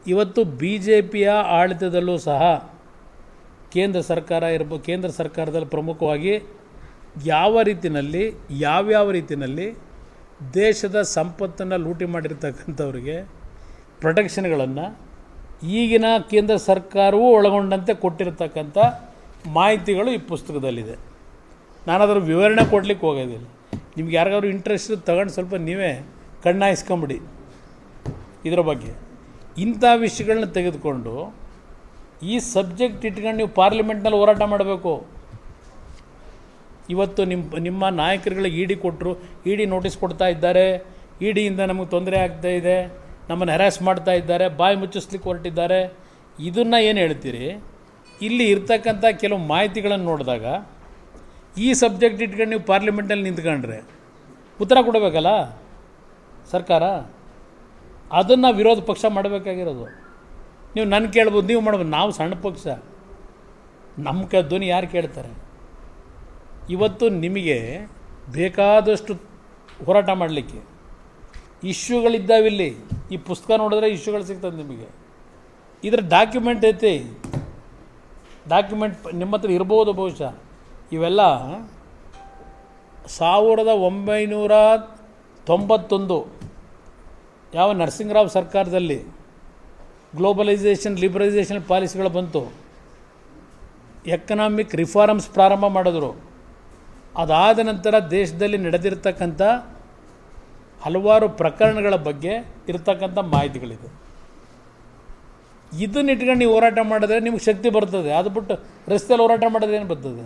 ಇವತ್ತು B J ಪಿಯ ಆಡಳಿತದಲ್ಲೂ ಸಹ ಕೇಂದ್ರ ಸರ್ಕಾರ ಇರ್ಬೋ ಕೇಂದ್ರ ಸರ್ಕಾರದಲ್ಲಿ ಪ್ರಮುಖವಾಗಿ ಯಾವ ರೀತಿಯಲ್ಲಿ ಯಾವ್ಯಾವ ರೀತಿಯಲ್ಲಿ ದೇಶದ ಸಂಪತ್ತನ್ನು ಲೂಟಿ ಮಾಡಿರ್ತಕ್ಕಂಥವ್ರಿಗೆ ಪ್ರೊಟೆಕ್ಷನ್ಗಳನ್ನು ಈಗಿನ ಕೇಂದ್ರ ಸರ್ಕಾರವೂ ಒಳಗೊಂಡಂತೆ ಕೊಟ್ಟಿರ್ತಕ್ಕಂಥ ಮಾಹಿತಿಗಳು ಈ ಪುಸ್ತಕದಲ್ಲಿದೆ ನಾನು ಅದರ ವಿವರಣೆ ಕೊಡ್ಲಿಕ್ಕೆ ಹೋಗೋದಿಲ್ಲ ನಿಮ್ಗೆ ಯಾರಿಗಾದ್ರು ಇಂಟ್ರೆಸ್ಟ್ ತಗೊಂಡು ಸ್ವಲ್ಪ ನೀವೇ ಕಣ್ಣಾಯಿಸ್ಕೊಂಬಿಡಿ ಇದರ ಬಗ್ಗೆ ಇಂಥ ವಿಷಯಗಳನ್ನ ತೆಗೆದುಕೊಂಡು ಈ ಸಬ್ಜೆಕ್ಟ್ ಇಟ್ಕೊಂಡು ನೀವು ಪಾರ್ಲಿಮೆಂಟ್ನಲ್ಲಿ ಹೋರಾಟ ಮಾಡಬೇಕು ಇವತ್ತು ನಿಮ್ಮ ನಿಮ್ಮ ನಾಯಕರುಗಳಿಗೆ ಇ ಡಿ ಕೊಟ್ಟರು ಇ ಡಿ ನೋಟಿಸ್ ಕೊಡ್ತಾ ಇದ್ದಾರೆ ಇ ಡಿಯಿಂದ ನಮಗೆ ತೊಂದರೆ ಆಗ್ತಾ ಇದೆ ನಮ್ಮನ್ನು ಹ್ಯಾರಾಸ್ ಮಾಡ್ತಾ ಇದ್ದಾರೆ ಬಾಯಿ ಮುಚ್ಚಿಸ್ಲಿಕ್ಕೆ ಹೊರಟಿದ್ದಾರೆ ಇದನ್ನು ಏನು ಹೇಳ್ತೀರಿ ಇಲ್ಲಿ ಇರ್ತಕ್ಕಂಥ ಕೆಲವು ಮಾಹಿತಿಗಳನ್ನು ನೋಡಿದಾಗ ಈ ಸಬ್ಜೆಕ್ಟ್ ಇಟ್ಕೊಂಡು ನೀವು ಪಾರ್ಲಿಮೆಂಟಲ್ಲಿ ನಿಂತ್ಕೊಂಡ್ರೆ ಉತ್ತರ ಕೊಡಬೇಕಲ್ಲ ಸರ್ಕಾರ ಅದನ್ನು ವಿರೋಧ ಪಕ್ಷ ಮಾಡಬೇಕಾಗಿರೋದು ನೀವು ನನ್ನ ಕೇಳ್ಬೋದು ನೀವು ಮಾಡ್ಬೋದು ನಾವು ಸಣ್ಣ ಪಕ್ಷ ನಮ್ಮ ಕ ಧ್ವನಿ ಯಾರು ಕೇಳ್ತಾರೆ ಇವತ್ತು ನಿಮಗೆ ಬೇಕಾದಷ್ಟು ಹೋರಾಟ ಮಾಡಲಿಕ್ಕೆ ಇಶ್ಯೂಗಳಿದ್ದಾವಿಲ್ಲಿ ಈ ಪುಸ್ತಕ ನೋಡಿದ್ರೆ ಇಶ್ಯೂಗಳು ಸಿಗ್ತದೆ ನಿಮಗೆ ಇದರ ಡಾಕ್ಯುಮೆಂಟ್ ಐತಿ ಡಾಕ್ಯುಮೆಂಟ್ ನಿಮ್ಮ ಹತ್ರ ಇರ್ಬೋದು ಬಹುಶಃ ಇವೆಲ್ಲ ಸಾವಿರದ ಒಂಬೈನೂರ ತೊಂಬತ್ತೊಂದು ಯಾವ ನರಸಿಂಗರಾವ್ ಸರ್ಕಾರದಲ್ಲಿ ಗ್ಲೋಬಲೈಸೇಷನ್ ಲಿಬರಲೈಸೇಷನ್ ಪಾಲಿಸಿಗಳು ಬಂತು ಎಕನಾಮಿಕ್ ರಿಫಾರ್ಮ್ಸ್ ಪ್ರಾರಂಭ ಮಾಡಿದ್ರು ಅದಾದ ನಂತರ ದೇಶದಲ್ಲಿ ನಡೆದಿರ್ತಕ್ಕಂಥ ಹಲವಾರು ಪ್ರಕರಣಗಳ ಬಗ್ಗೆ ಇರತಕ್ಕಂಥ ಮಾಹಿತಿಗಳಿದೆ ಇದನ್ನ ಇಟ್ಕೊಂಡು ನೀವು ಹೋರಾಟ ಮಾಡಿದ್ರೆ ನಿಮಗೆ ಶಕ್ತಿ ಬರ್ತದೆ ಅದು ಬಿಟ್ಟು ರಸ್ತೆಯಲ್ಲಿ ಹೋರಾಟ ಮಾಡಿದ್ರೆ ಏನು ಬರ್ತದೆ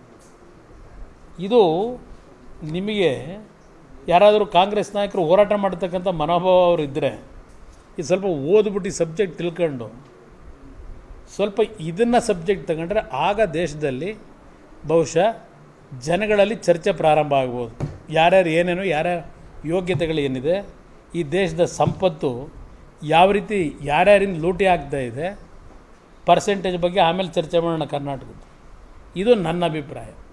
ಇದು ನಿಮಗೆ ಯಾರಾದರೂ ಕಾಂಗ್ರೆಸ್ ನಾಯಕರು ಹೋರಾಟ ಮಾಡ್ತಕ್ಕಂಥ ಮನೋಭಾವ ಅವರು ಇದ್ದರೆ ಇದು ಸ್ವಲ್ಪ ಓದ್ಬಿಟ್ಟು ಈ ಸಬ್ಜೆಕ್ಟ್ ತಿಳ್ಕೊಂಡು ಸ್ವಲ್ಪ ಇದನ್ನು ಸಬ್ಜೆಕ್ಟ್ ತಗೊಂಡ್ರೆ ಆಗ ದೇಶದಲ್ಲಿ ಬಹುಶಃ ಜನಗಳಲ್ಲಿ ಚರ್ಚೆ ಪ್ರಾರಂಭ ಆಗ್ಬೋದು ಯಾರ್ಯಾರು ಏನೇನೋ ಯಾರ್ಯಾರ ಯೋಗ್ಯತೆಗಳು ಏನಿದೆ ಈ ದೇಶದ ಸಂಪತ್ತು ಯಾವ ರೀತಿ ಯಾರ್ಯಾರಿಂದ ಲೂಟಿ ಆಗ್ತಾ ಇದೆ ಪರ್ಸೆಂಟೇಜ್ ಬಗ್ಗೆ ಆಮೇಲೆ ಚರ್ಚೆ ಮಾಡೋಣ ಕರ್ನಾಟಕದ್ದು ಇದು ನನ್ನ ಅಭಿಪ್ರಾಯ